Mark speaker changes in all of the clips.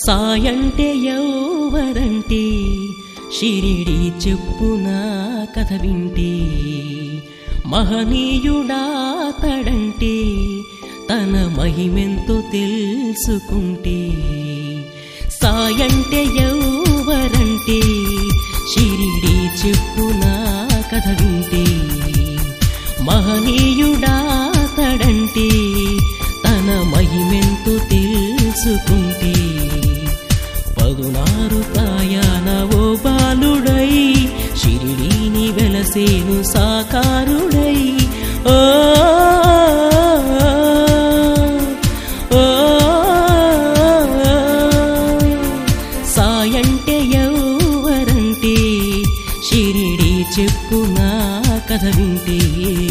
Speaker 1: సాయంటే ఎవరంటే షిరిడి చెప్పునా కథ వింటే మహనీయుడాతడంటే తన మహిమెంతో తెలుసుకుంటే సాయంటే ఎవరంటే షిరిడి చెప్పునా కథ వింటే మహనీయుడాతడంటే తన మహిమెంతో తెలుసుకుంటే పదునారు ప్రయాణ ఓ బాలుడై షిరిడీని వెలసేను సాకారుడై ఓ ఓ సాయంటే ఎవరంటే షిరిడి చెప్పునా కథ వింటే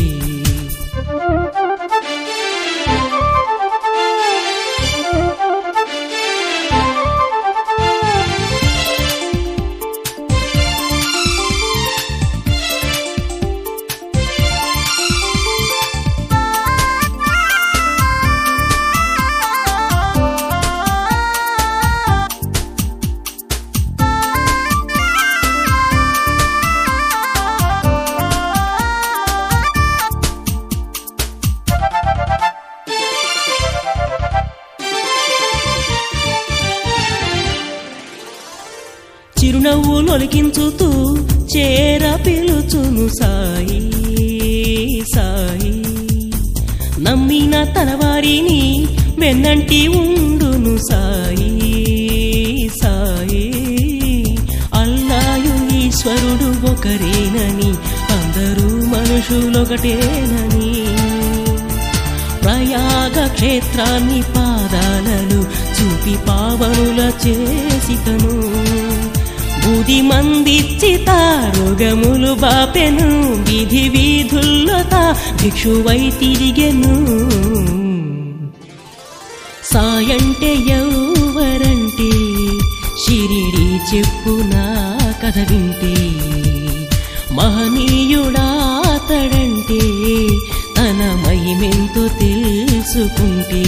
Speaker 1: చిరునవ్వు నొలికించుతూ చేర పిలుచును సాయి సాయి నమ్మిన తన వారిని వెన్నంటి ఉండును సాయి సాయి అల్లాయు ఈశ్వరుడు ఒకరేనని అందరూ మనుషులొకటేనని ప్రయాగ క్షేత్రాన్ని పాదాలలో చూపి పావనుల చేసితను బుది మందిచ్చి తారుగములు బాపెను విధి వీధుల్లో తా భిక్షువై తిరిగెను సాయంటే ఎవరంటే షిరిడి చెప్పునా కథ వింటే మహనీయుడాతడంటే తన మహిమెంతో తెలుసుకుంటే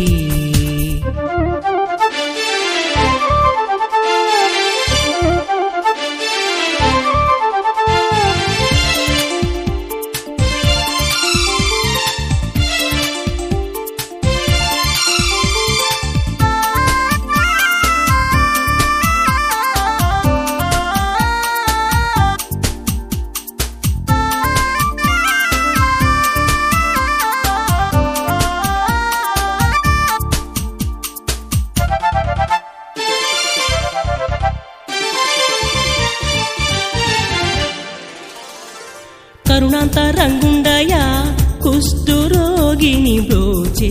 Speaker 1: కరుణాంతరంగుండయా కుష్ఠురోగిని బ్రోచే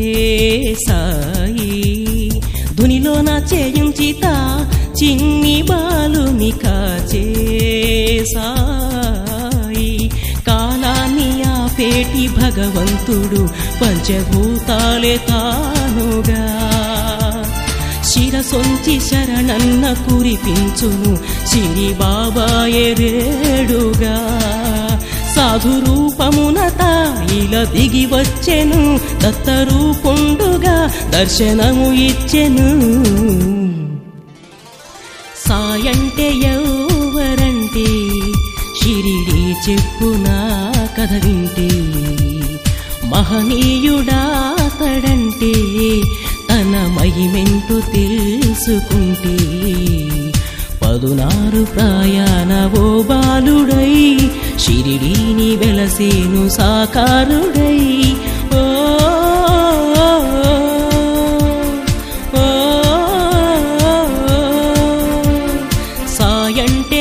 Speaker 1: సాయి ధునిలోన చేయుంచిత చిన్ని బాలుని కాచే సాయి కాలాన్ని ఆపేటి భగవంతుడు పంచభూతాలే తానుగా శిరసొంచి శరణన్న కురిపించును సిరి బాబాయే రేడుగా సాధు రూపమున తాయిల దిగి వచ్చెను దత్త రూపుండుగా దర్శనము ఇచ్చెను సాయంటే ఎవరంటే షిరిడి చెప్పునా కథ వింటే మహనీయుడాతడంటే తన మహిమెంతో తెలుసుకుంటే పదునారు ప్రయాణ ఓ బాలుడై షిరిడీని వెలసేను సాకారుడై ఓ ఓ, సాయంటే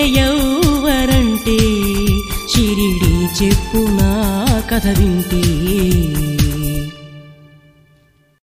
Speaker 1: ఎవరంటే షిరిడి చెప్పునా కథ వింటే